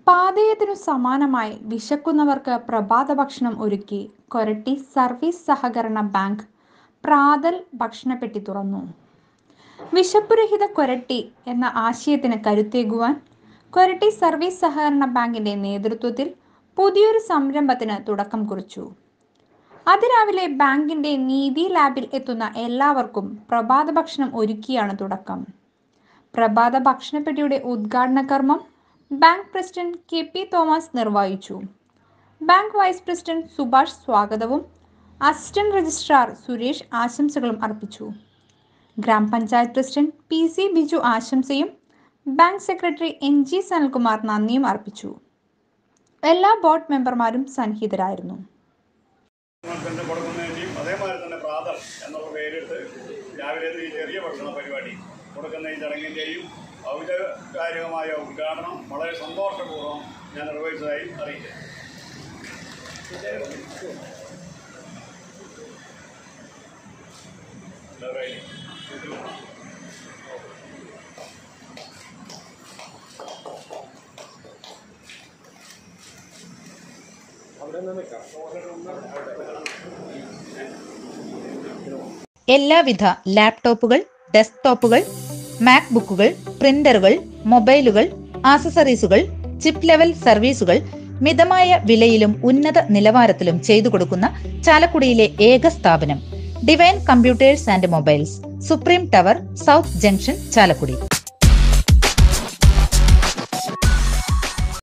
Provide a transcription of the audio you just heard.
പാതയത്തിനു സമാനമായി വിശക്കുന്നവർക്ക് പ്രഭാത ഭക്ഷണം ഒരുക്കി കൊരട്ടി സർവീസ് സഹകരണ ബാങ്ക് പ്രാതൽ ഭക്ഷണപ്പെട്ടി തുറന്നു വിശപ്പുരഹിത കൊരട്ടി എന്ന ആശയത്തിന് കരുത്തേകുവാൻ കൊരട്ടി സർവീസ് സഹകരണ ബാങ്കിന്റെ നേതൃത്വത്തിൽ പുതിയൊരു സംരംഭത്തിന് തുടക്കം കുറിച്ചു അതിരാവിലെ ബാങ്കിന്റെ നീതി ലാബിൽ എത്തുന്ന എല്ലാവർക്കും പ്രഭാത ഭക്ഷണം ഒരുക്കിയാണ് തുടക്കം പ്രഭാത ഭക്ഷണപ്പെട്ടിയുടെ ഉദ്ഘാടന കർമ്മം bank president K P Thomas നിർവഹിച്ചു ബാങ്ക് വൈസ് പ്രസിഡന്റ് സുഭാഷ് സ്വാഗതവും അസിസ്റ്റന്റ് രജിസ്ട്രാർ സുരേഷ് ആശംസകളും അർപ്പിച്ചു ഗ്രാമപഞ്ചായത്ത് പ്രസിഡന്റ് പി സി ബിജു ആശംസയും bank secretary N G Sanalkumar നന്ദിയും അർപ്പിച്ചു എല്ലാ ബോർഡ് മെമ്പർമാരും സന്നിഹിതരായിരുന്നു തന്നെ കൊടുക്കുന്നതിൻ്റെയും അതേമാതിരി തന്നെ പ്രാതൽ എന്നുള്ള പേരിട്ട് രാവിലെ ഈ ചെറിയ ഭക്ഷണ പരിപാടി കൊടുക്കുന്ന ഈ ചടങ്ങിൻ്റെയും ഔപചാരികമായ ഉദ്ഘാടനം വളരെ സന്തോഷപൂർവ്വം ഞാൻ നിർവഹിച്ചതായി അറിയിക്കുന്നു എല്ലാവിധ ലാപ്ടോപ്പുകൾ ഡെസ്ക്ടോപ്പുകൾ മാക്ബുക്കുകൾ പ്രിന്ററുകൾ മൊബൈലുകൾ ആക്സസറീസുകൾ ചിപ്പ് ലെവൽ സർവീസുകൾ മിതമായ വിലയിലും ഉന്നത നിലവാരത്തിലും ചെയ്തു കൊടുക്കുന്ന ചാലക്കുടിയിലെ ഏക സ്ഥാപനം divine computers and mobiles supreme tower south junction Chalakudy